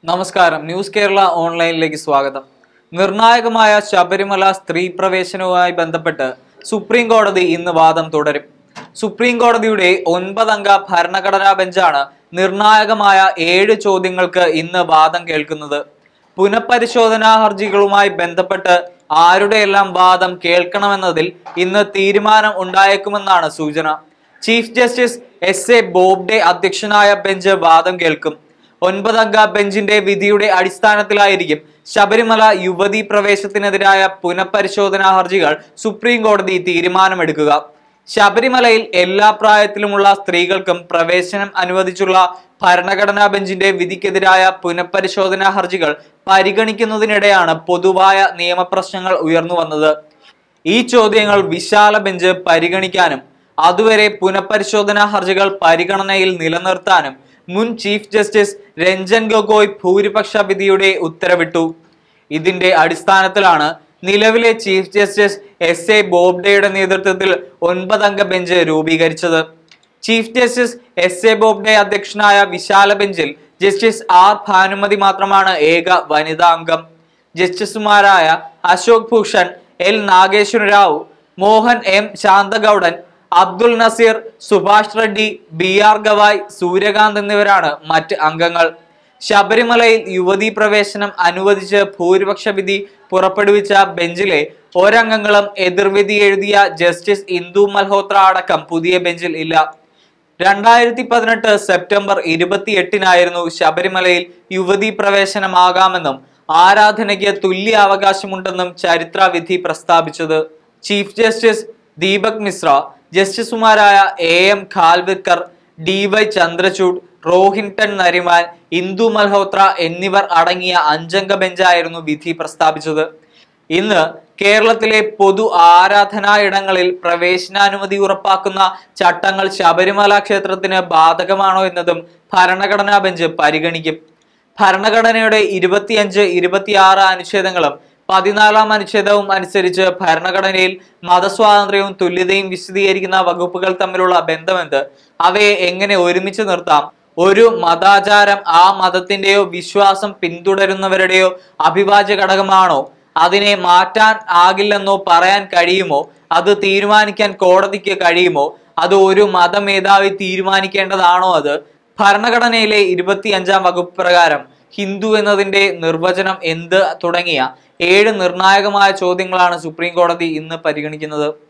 നമസ്കാരം ന്യൂസ് കേരള ഓൺലൈനിലേക്ക് സ്വാഗതം നിർണായകമായ ശബരിമല സ്ത്രീ പ്രവേശനവുമായി ബന്ധപ്പെട്ട് സുപ്രീം കോടതി ഇന്ന് വാദം തുടരും സുപ്രീം കോടതിയുടെ ഒൻപതംഗ ഭരണഘടനാ ബെഞ്ചാണ് നിർണായകമായ ഏഴ് ചോദ്യങ്ങൾക്ക് ഇന്ന് വാദം കേൾക്കുന്നത് പുനഃപരിശോധനാ ഹർജികളുമായി ബന്ധപ്പെട്ട് ആരുടെയെല്ലാം വാദം കേൾക്കണമെന്നതിൽ ഇന്ന് തീരുമാനം ഉണ്ടായേക്കുമെന്നാണ് സൂചന chief justice S A Bobde അധ്യക്ഷനായ ബെഞ്ച് വാദം കേൾക്കും ഒൻപതംഗ ബെഞ്ചിന്റെ വിധിയുടെ അടിസ്ഥാനത്തിലായിരിക്കും ശബരിമല യുവതീ പ്രവേശത്തിനെതിരായ പുനഃപരിശോധനാ ഹർജികൾ സുപ്രീം കോടതി തീരുമാനമെടുക്കുക ശബരിമലയിൽ എല്ലാ പ്രായത്തിലുമുള്ള സ്ത്രീകൾക്കും പ്രവേശനം അനുവദിച്ചുള്ള ഭരണഘടനാ ബെഞ്ചിന്റെ വിധിക്കെതിരായ പുനഃപരിശോധനാ ഹർജികൾ പരിഗണിക്കുന്നതിനിടെയാണ് പൊതുവായ നിയമപ്രശ്നങ്ങൾ ഉയർന്നു വന്നത് ഈ ചോദ്യങ്ങൾ വിശാല ബെഞ്ച് പരിഗണിക്കാനും അതുവരെ പുനഃപരിശോധനാ ഹർജികൾ പരിഗണനയിൽ നിലനിർത്താനും മുൻ ചീഫ് ജസ്റ്റിസ് രഞ്ജൻ ഗൊഗോയ് ഭൂരിപക്ഷ വിധിയുടെ ഉത്തരവിട്ടു ഇതിന്റെ അടിസ്ഥാനത്തിലാണ് നിലവിലെ ചീഫ് ജസ്റ്റിസ് എസ് എ ബോബ്ഡെയുടെ നേതൃത്വത്തിൽ ഒൻപതംഗ ബെഞ്ച് രൂപീകരിച്ചത് chief justice S A Bobde അധ്യക്ഷനായ വിശാല ബെഞ്ചിൽ ജസ്റ്റിസ് ആർ ഭാനുമതി മാത്രമാണ് ഏക വനിതാ അംഗം ജസ്റ്റിസുമാരായ Ashok Bhushan L Nageswara Rao Mohan M Shantanagoudar Abdul Nazeer Subhash Reddy B R Gavai Suryakant എന്നിവരാണ് മറ്റ് അംഗങ്ങൾ ശബരിമലയിൽ യുവതീ പ്രവേശനം അനുവദിച്ച് ഭൂരിപക്ഷ വിധി പുറപ്പെടുവിച്ച ബെഞ്ചിലെ ഒരംഗങ്ങളും എതിർവിധി എഴുതിയ ജസ്റ്റിസ് ഇന്ദു മൽഹോത്ര അടക്കം പുതിയ ബെഞ്ചിൽ ഇല്ല രണ്ടായിരത്തി പതിനെട്ട് സെപ്റ്റംബർ ഇരുപത്തിയെട്ടിനായിരുന്നു ശബരിമലയിൽ യുവതീ പ്രവേശനമാകാമെന്നും ആരാധനയ്ക്ക് തുല്യ അവകാശമുണ്ടെന്നും ചരിത്ര വിധി പ്രസ്താവിച്ചത് ചീഫ് ജസ്റ്റിസ് ദീപക് മിശ്ര ജസ്റ്റിസുമാരായ A M Khanwilkar D Y Chandrachud Rohinton Nariman Indu Malhotra എന്നിവർ അടങ്ങിയ അഞ്ചംഗ ബെഞ്ചായിരുന്നു വിധി പ്രസ്താവിച്ചത് ഇന്ന് കേരളത്തിലെ പൊതു ആരാധനായിടങ്ങളിൽ പ്രവേശനാനുമതി ഉറപ്പാക്കുന്ന ചട്ടങ്ങൾ ശബരിമല ക്ഷേത്രത്തിന് ബാധകമാണോ എന്നതും ഭരണഘടനാ ബെഞ്ച് പരിഗണിക്കും ഭരണഘടനയുടെ ഇരുപത്തിയഞ്ച് ഇരുപത്തിയാറ് അനുച്ഛേദങ്ങളും പതിനാലാം അനുച്ഛേദവും അനുസരിച്ച് ഭരണഘടനയിൽ മതസ്വാതന്ത്ര്യവും തുല്യതയും വിശദീകരിക്കുന്ന വകുപ്പുകൾ തമ്മിലുള്ള ബന്ധമെന്ത് അവയെ എങ്ങനെ ഒരുമിച്ച് നിർത്താം ഒരു മതാചാരം ആ മതത്തിന്റെയോ വിശ്വാസം പിന്തുടരുന്നവരുടെയോ അഭിവാജ്യ ഘടകമാണോ അതിനെ മാറ്റാൻ ആകില്ലെന്നോ പറയാൻ കഴിയുമോ അത് തീരുമാനിക്കാൻ കോടതിക്ക് കഴിയുമോ അത് ഒരു മതമേധാവി തീരുമാനിക്കേണ്ടതാണോ അത് ഭരണഘടനയിലെ ഇരുപത്തിയഞ്ചാം വകുപ്പ് പ്രകാരം ഹിന്ദു എന്നതിന്റെ നിർവചനം എന്ത് തുടങ്ങിയ ഏഴ് നിർണായകമായ ചോദ്യങ്ങളാണ് സുപ്രീം കോടതി ഇന്ന് പരിഗണിക്കുന്നത്